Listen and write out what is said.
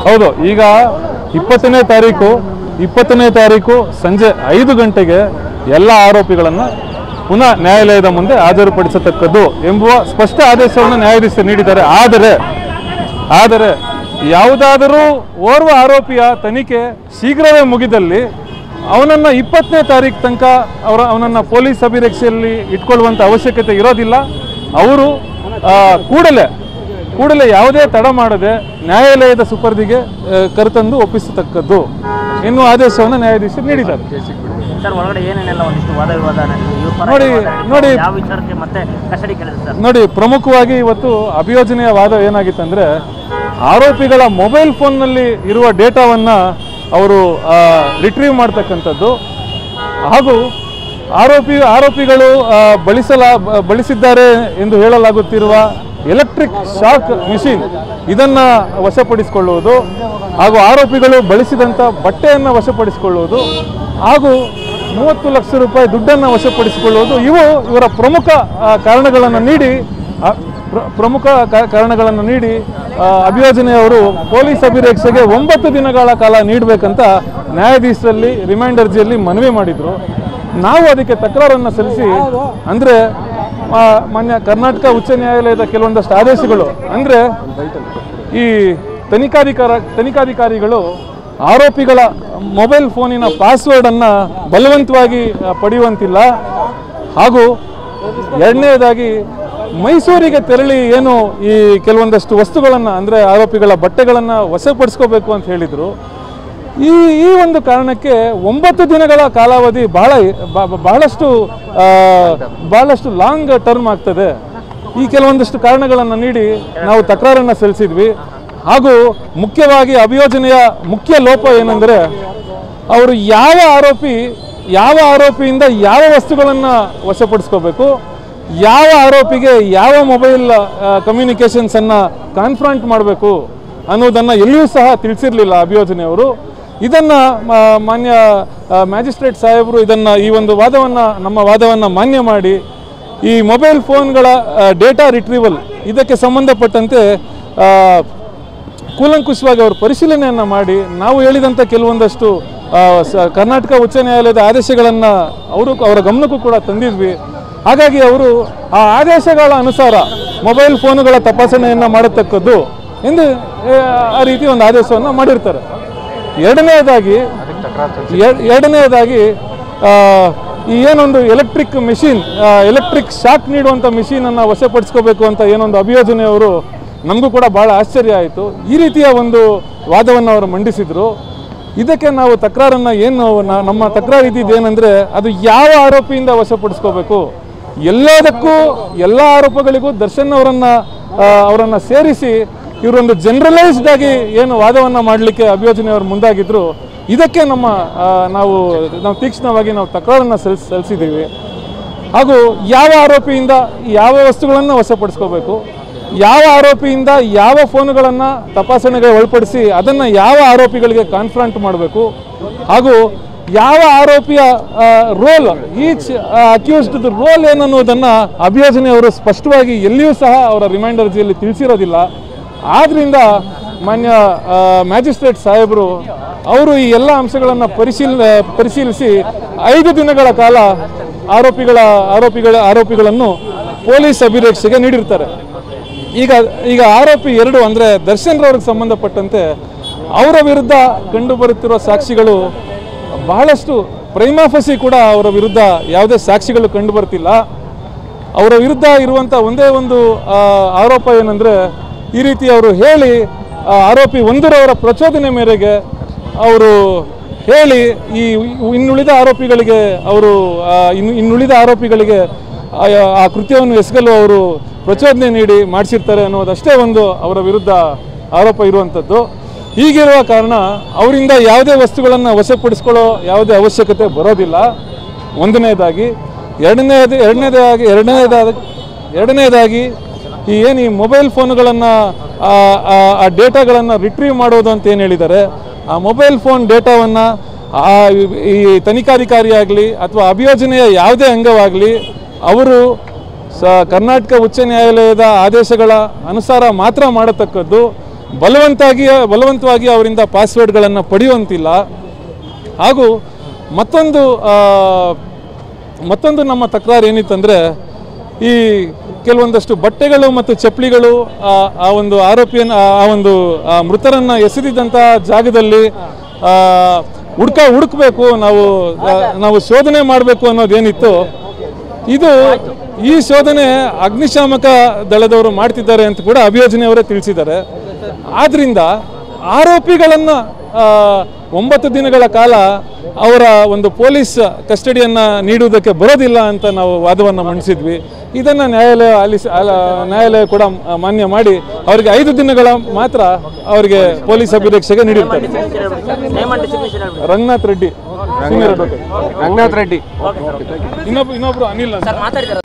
ಹೌದು ಈಗ ಇಪ್ಪತ್ತನೇ ತಾರೀಕು ಇಪ್ಪತ್ತನೇ ತಾರೀಕು ಸಂಜೆ ಐದು ಗಂಟೆಗೆ ಎಲ್ಲ ಆರೋಪಿಗಳನ್ನು ಪುನಃ ನ್ಯಾಯಾಲಯದ ಮುಂದೆ ಹಾಜರುಪಡಿಸತಕ್ಕದ್ದು ಎಂಬುವ ಸ್ಪಷ್ಟ ಆದೇಶವನ್ನು ನ್ಯಾಯಾಧೀಶರು ನೀಡಿದ್ದಾರೆ ಆದರೆ ಆದರೆ ಯಾವುದಾದರೂ ಓರ್ವ ಆರೋಪಿಯ ತನಿಖೆ ಶೀಘ್ರವೇ ಮುಗಿದಲ್ಲಿ ಅವನನ್ನು ಇಪ್ಪತ್ತನೇ ತಾರೀಕು ತನಕ ಅವರ ಅವನನ್ನು ಪೊಲೀಸ್ ಅಭಿರಕ್ಷೆಯಲ್ಲಿ ಇಟ್ಕೊಳ್ಳುವಂಥ ಅವಶ್ಯಕತೆ ಇರೋದಿಲ್ಲ ಅವರು ಆ, ಕೂಡಲೇ ಕೂಡಲೇ ಯಾವುದೇ ತಡ ಮಾಡದೆ ನ್ಯಾಯಾಲಯದ ಸುಪರ್ದಿಗೆ ಆ, ಕರೆತಂದು ಒಪ್ಪಿಸತಕ್ಕದ್ದು ಎನ್ನುವ ಆದೇಶವನ್ನು ನ್ಯಾಯಾಧೀಶರು ನೀಡಿದ್ದಾರೆ ಸರ್ ಒಳಗಡೆ ಏನೇನೆಲ್ಲ ಒಂದಿಷ್ಟು ವಾದ ವಿವಾದ ನಡೀತು. ಇವ್ರ ಪರ ನೋಡಿ, ಇವ್ರ ವಾದ ನೋಡಿ. ಯಾವ ವಿಚಾರಕ್ಕೆ ಮತ್ತೆ ಕಸ್ಟಡಿ ಕೇಳಿದ್ರು ಸರ್ ನೋಡಿ ಪ್ರಮುಖವಾಗಿ ಇವತ್ತು ಅಭಿಯೋಜನೆಯ ವಾದ ಏನಾಗಿತ್ತಂದ್ರೆ ಆರೋಪಿಗಳ ಮೊಬೈಲ್ ಫೋನ್ನಲ್ಲಿ ಇರುವ ಡೇಟಾವನ್ನು ಅವರು ರಿಟ್ರೀವ್ ಮಾಡ್ತಕ್ಕಂಥದ್ದು ಹಾಗೂ ಆರೋಪಿ ಆರೋಪಿಗಳು ಆ, ಬಳಸಲ ಬ- ಬಳಸಿದ್ದಾರೆ ಎಂದು ಹೇಳಲಾಗುತ್ತಿರುವ ಎಲೆಕ್ಟ್ರಿಕ್ ಶಾಕ್ ಮಿಷಿನ್ ಇದನ್ನು ವಶಪಡಿಸಿಕೊಳ್ಳುವುದು ಹಾಗೂ ಆರೋಪಿಗಳು ಬಳಸಿದಂಥ ಬಟ್ಟೆಯನ್ನು ವಶಪಡಿಸಿಕೊಳ್ಳುವುದು ಹಾಗೂ ಮೂವತ್ತು ಲಕ್ಷ ರೂಪಾಯಿ ದುಡ್ಡನ್ನು ವಶಪಡಿಸಿಕೊಳ್ಳುವುದು ಇವು ಇವರ ಪ್ರಮುಖ ಆ, ಕಾರಣಗಳನ್ನು ನೀಡಿ ಆ, ಪ್ರ- ಪ್ರಮುಖ ಕಾ- ಕಾರಣಗಳನ್ನು ನೀಡಿ ಆ, ಅಭಿಯೋಜನೆಯವರು ಪೊಲೀಸ್ ಅಭಿರಕ್ಷೆಗೆ ಒಂಬತ್ತು ದಿನಗಳ ಕಾಲ ನೀಡಬೇಕಂತ ನ್ಯಾಯಾಧೀಶರಲ್ಲಿ ರಿಮೈಂಡ್ ಅರ್ಜಿಯಲ್ಲಿ ಮನವಿ ಮಾಡಿದರು ನಾವು ಅದಕ್ಕೆ ತಕರಾರನ್ನು ಸಲ್ಲಿಸಿ ಅಂದರೆ ಮಾನ್ಯ ಕರ್ನಾಟಕ ಉಚ್ಚ ನ್ಯಾಯಾಲಯದ ಕೆಲವೊಂದಷ್ಟು ಆದೇಶಗಳು ಅಂದರೆ ಈ ತನಿಖಾಧಿಕಾರ ತನಿಖಾಧಿಕಾರಿಗಳು ಆರೋಪಿಗಳ ಮೊಬೈಲ್ ಫೋನಿನ ಪಾಸ್ವರ್ಡನ್ನು ಬಲವಂತವಾಗಿ ಆ, ಪಡೆಯುವಂತಿಲ್ಲ ಹಾಗೂ ಎರಡನೇದಾಗಿ ಮೈಸೂರಿಗೆ ತೆರಳಿ ಏನು ಈ ಕೆಲವೊಂದಷ್ಟು ವಸ್ತುಗಳನ್ನು ಅಂದರೆ ಆರೋಪಿಗಳ ಬಟ್ಟೆಗಳನ್ನು ವಶಪಡಿಸ್ಕೋಬೇಕು ಅಂತ ಹೇಳಿದರು ಈ ಈ ಒಂದು ಕಾರಣಕ್ಕೆ ಒಂಬತ್ತು ದಿನಗಳ ಕಾಲಾವಧಿ ಬಹಳ ಬ- ಬ- ಬಹಳಷ್ಟು ಆ, ಬಹಳಷ್ಟು ಲಾಂಗ್ ಟರ್ಮ್ ಆಗ್ತದೆ ಈ ಕೆಲವೊಂದಷ್ಟು ಕಾರಣಗಳನ್ನು ನೀಡಿ ನಾವು ತಕರಾರನ್ನು ಸಲ್ಲಿಸಿದ್ವಿ ಹಾಗೂ ಮುಖ್ಯವಾಗಿ ಅಭಿಯೋಜನೆಯ ಮುಖ್ಯ ಲೋಪ ಏನೆಂದರೆ ಅವರು ಯಾವ ಆರೋಪಿ ಯಾವ ಆರೋಪಿಯಿಂದ ಯಾವ ವಸ್ತುಗಳನ್ನು ವಶಪಡಿಸ್ಕೋಬೇಕು ಯಾವ ಆರೋಪಿಗೆ ಯಾವ ಮೊಬೈಲ್ ಕಮ್ಯುನಿಕೇಷನ್ಸನ್ನು ಕಾನ್ಫ್ರಂಟ್ ಮಾಡಬೇಕು ಅನ್ನೋದನ್ನು ಎಲ್ಲಿಯೂ ಸಹ ತಿಳಿಸಿರಲಿಲ್ಲ ಅಭಿಯೋಜನೆಯವರು ಇದನ್ನು ಮಾನ್ಯ ಮ್ಯಾಜಿಸ್ಟ್ರೇಟ್ ಸಾಹೇಬರು ಇದನ್ನು ಈ ಒಂದು ವಾದವನ್ನು ನಮ್ಮ ವಾದವನ್ನು ಮಾನ್ಯ ಮಾಡಿ ಈ ಮೊಬೈಲ್ ಫೋನ್ಗಳ ಡೇಟಾ ರಿಟ್ರೀವಲ್ ಇದಕ್ಕೆ ಸಂಬಂಧಪಟ್ಟಂತೆ ಆ, ಕೂಲಂಕುಷವಾಗಿ ಅವರು ಪರಿಶೀಲನೆಯನ್ನು ಮಾಡಿ ನಾವು ಹೇಳಿದಂಥ ಕೆಲವೊಂದಷ್ಟು ಆ, ಸ- ಕರ್ನಾಟಕ ಉಚ್ಚ ನ್ಯಾಯಾಲಯದ ಆದೇಶಗಳನ್ನು ಅವರು ಅವರ ಗಮನಕ್ಕೂ ಕೂಡ ತಂದಿದ್ವಿ ಹಾಗಾಗಿ ಅವರು ಆ ಆದೇಶಗಳ ಅನುಸಾರ ಮೊಬೈಲ್ ಫೋನುಗಳ ತಪಾಸಣೆಯನ್ನು ಮಾಡತಕ್ಕದ್ದು ಎಂದು ಆ, ಆ ರೀತಿ ಒಂದು ಆದೇಶವನ್ನು ಮಾಡಿರ್ತಾರೆ ಎರಡನೆಯದಾಗಿ ಎರ್- ಎರಡನೆಯದಾಗಿ ಆ, ಈ ಏನೊಂದು ಎಲೆಕ್ಟ್ರಿಕ್ ಮೆಷಿನ್ ಎಲೆಕ್ಟ್ರಿಕ್ ಶಾಕ್ ನೀಡುವಂಥ ಮಿಷಿನನ್ನು ವಶಪಡಿಸ್ಕೋಬೇಕು ಅಂತ ಏನೊಂದು ಅಭಿಯೋಜನೆಯವರು ನಮಗೂ ಕೂಡ ಭಾಳ ಆಶ್ಚರ್ಯ ಆಯಿತು ಈ ರೀತಿಯ ಒಂದು ವಾದವನ್ನು ಅವರು ಮಂಡಿಸಿದರು ಇದಕ್ಕೆ ನಾವು ತಕರಾರನ್ನು ಏನು ನಾ- ನಮ್ಮ ತಕರಾರು ಇದ್ದಿದ್ದು ಏನಂದರೆ ಅದು ಯಾವ ಆರೋಪಿಯಿಂದ ವಶಪಡಿಸ್ಕೋಬೇಕು ಎಲ್ಲದಕ್ಕೂ ಎಲ್ಲ ಆರೋಪಗಳಿಗೂ ದರ್ಶನ್ ಅವರನ್ನು ಅವರನ್ನು ಸೇರಿಸಿ ಇವರೊಂದು ಜನರಲೈಸ್ಡ್ ಆಗಿ ಏನು ವಾದವನ್ನು ಮಾಡಲಿಕ್ಕೆ ಅಭಿಯೋಜನೆಯವರು ಮುಂದಾಗಿದ್ದರು ಇದಕ್ಕೆ ನಮ್ಮ ಆ, ನಾವು ನಾವು ತೀಕ್ಷ್ಣವಾಗಿ ನಾವು ತಕರಾರನ್ನು ಸಲ್ಲಿಸ್ ಸಲ್ಲಿಸಿದ್ದೀವಿ ಹಾಗೂ ಯಾವ ಆರೋಪಿಯಿಂದ ಯಾವ ವಸ್ತುಗಳನ್ನು ವಶಪಡಿಸ್ಕೋಬೇಕು ಯಾವ ಆರೋಪಿಯಿಂದ ಯಾವ ಫೋನುಗಳನ್ನು ತಪಾಸಣೆಗೆ ಒಳಪಡಿಸಿ ಅದನ್ನು ಯಾವ ಆರೋಪಿಗಳಿಗೆ ಕಾನ್ಫ್ರಂಟ್ ಮಾಡಬೇಕು ಹಾಗೂ ಯಾವ ಆರೋಪಿಯ ರೋಲ್ ಈಚ್ ಅಕ್ಯೂಸ್ಡ್ ರೋಲ್ ಏನನ್ನುವುದನ್ನು ಅಭಿಯೋಜನೆಯವರು ಸ್ಪಷ್ಟವಾಗಿ ಎಲ್ಲಿಯೂ ಸಹ ಅವರ ರಿಮೈಂಡ್ ಅರ್ಜಿಯಲ್ಲಿ ತಿಳಿಸಿರೋದಿಲ್ಲ ಆದ್ದರಿಂದ ಮಾನ್ಯ ಮ್ಯಾಜಿಸ್ಟ್ರೇಟ್ ಸಾಹೇಬರು ಅವರು ಈ ಎಲ್ಲ ಅಂಶಗಳನ್ನು ಪರಿಶೀಲ ಪರಿಶೀಲಿಸಿ ಐದು ದಿನಗಳ ಕಾಲ ಆರೋಪಿಗಳ ಆರೋಪಿಗಳ ಆರೋಪಿಗಳನ್ನು ಪೊಲೀಸ್ ಅಭಿರಕ್ಷೆಗೆ ನೀಡಿರ್ತಾರೆ ಈಗ ಈಗ ಆರೋಪಿ ಎರಡು ಅಂದರೆ ದರ್ಶನ್ ರವ್ರಿಗೆ ಸಂಬಂಧಪಟ್ಟಂತೆ ಅವರ ವಿರುದ್ಧ ಕಂಡುಬರುತ್ತಿರುವ ಸಾಕ್ಷಿಗಳು ಬಹಳಷ್ಟು ಪ್ರೈಮಾಫಸಿ ಕೂಡ ಅವರ ವಿರುದ್ಧ ಯಾವುದೇ ಸಾಕ್ಷಿಗಳು ಕಂಡುಬರ್ತಿಲ್ಲ ಅವರ ವಿರುದ್ಧ ಇರುವಂಥ ಒಂದೇ ಒಂದು ಆ, ಆರೋಪ ಏನಂದರೆ ಈ ರೀತಿ ಅವರು ಹೇಳಿ ಆ, ಆರೋಪಿ ಒಂದರವರ ಪ್ರಚೋದನೆ ಮೇರೆಗೆ ಅವರು ಹೇಳಿ ಈ ಇನ್ನುಳಿದ ಆರೋಪಿಗಳಿಗೆ ಅವರು ಆ, ಇನ್ನು ಇನ್ನುಳಿದ ಆರೋಪಿಗಳಿಗೆ ಆ ಆ ಕೃತ್ಯವನ್ನು ಎಸಗಲು ಅವರು ಪ್ರಚೋದನೆ ನೀಡಿ ಮಾಡಿಸಿರ್ತಾರೆ ಅನ್ನೋದಷ್ಟೇ ಒಂದು ಅವರ ವಿರುದ್ಧ ಆರೋಪ ಇರುವಂಥದ್ದು ಹೀಗಿರುವ ಕಾರಣ ಅವರಿಂದ ಯಾವುದೇ ವಸ್ತುಗಳನ್ನು ವಶಪಡಿಸ್ಕೊಳ್ಳೋ ಯಾವುದೇ ಅವಶ್ಯಕತೆ ಬರೋದಿಲ್ಲ ಒಂದನೇದಾಗಿ ಎರಡನೇದು ಎರಡನೇದಾಗಿ ಎರಡನೇದಾದ ಎರಡನೇದಾಗಿ ಈ ಏನು ಈ ಮೊಬೈಲ್ ಫೋನುಗಳನ್ನು ಆ ಡೇಟಾಗಳನ್ನು ರಿಟ್ರೀವ್ ಮಾಡೋದು ಅಂತ ಏನು ಹೇಳಿದ್ದಾರೆ ಆ ಮೊಬೈಲ್ ಫೋನ್ ಡೇಟಾವನ್ನು ಈ ತನಿಖಾಧಿಕಾರಿ ಆಗಲಿ ಅಥವಾ ಅಭಿಯೋಜನೆಯ ಯಾವುದೇ ಅಂಗವಾಗಲಿ ಅವರು ಸ ಕರ್ನಾಟಕ ಉಚ್ಚ ನ್ಯಾಯಾಲಯದ ಆದೇಶಗಳ ಅನುಸಾರ ಮಾತ್ರ ಮಾಡತಕ್ಕದ್ದು ಬಲವಂತಾಗಿ ಬಲವಂತವಾಗಿ ಅವರಿಂದ ಪಾಸ್ವರ್ಡ್ಗಳನ್ನು ಪಡೆಯುವಂತಿಲ್ಲ ಹಾಗೂ ಮತ್ತೊಂದು ಆ, ಮತ್ತೊಂದು ನಮ್ಮ ತಕರಾರು ಏನಿತ್ತಂದರೆ ಈ ಕೆಲವೊಂದಷ್ಟು ಬಟ್ಟೆಗಳು ಮತ್ತು ಚಪ್ಪಲಿಗಳು ಆ ಆ ಒಂದು ಆರೋಪಿಯನ್ನು ಆ ಆ ಒಂದು ಆ ಮೃತರನ್ನು ಎಸೆದಿದ್ದಂಥ ಜಾಗದಲ್ಲಿ ಆ, ಹುಡ್ಕ ಹುಡುಕ್ಬೇಕು ನಾವು ಆ, ನಾವು ಶೋಧನೆ ಮಾಡಬೇಕು ಅನ್ನೋದೇನಿತ್ತು ಇದು ಈ ಶೋಧನೆ ಅಗ್ನಿಶಾಮಕ ದಳದವರು ಮಾಡ್ತಿದ್ದಾರೆ ಅಂತ ಕೂಡ ಅಭಿಯೋಜನೆಯವರೇ ತಿಳಿಸಿದ್ದಾರೆ ಆದ್ರಿಂದ ಆರೋಪಿಗಳನ್ನು ಆ, ಒಂಬತ್ತು ದಿನಗಳ ಕಾಲ ಅವರ ಒಂದು ಪೊಲೀಸ್ ಕಸ್ಟಡಿಯನ್ನು ನೀಡುವುದಕ್ಕೆ ಬರೋದಿಲ್ಲ ಅಂತ ನಾವು ವಾದವನ್ನು ಮಂಡಿಸಿದ್ವಿ ಇದನ್ನು ನ್ಯಾಯಾಲಯ ಆಲಿಸಿ ಆಲ- ನ್ಯಾಯಾಲಯ ಕೂಡ ಆ, ಮಾನ್ಯ ಮಾಡಿ ಅವರಿಗೆ ಐದು ದಿನಗಳ ಮಾತ್ರ ಅವರಿಗೆ ಪೊಲೀಸ್ ಅಭಿರಕ್ಷೆಗೆ ನೀಡಿರ್ತಾರೆ ನೇಮ್ ಅಂಡ್ ಡೆಸಿಗ್ನೇಷನ್ ಹೇಳ್ಬಿಡಿ Ranganath Reddy senior advocate Ranganath Reddy okay sir ಇನ್ನೊಬ್ರು ಇನ್ನೊಬ್ರು ಅನಿಲ್ ಅಂತ ಸರ್ ಮಾತಾಡ್ತಾರೆ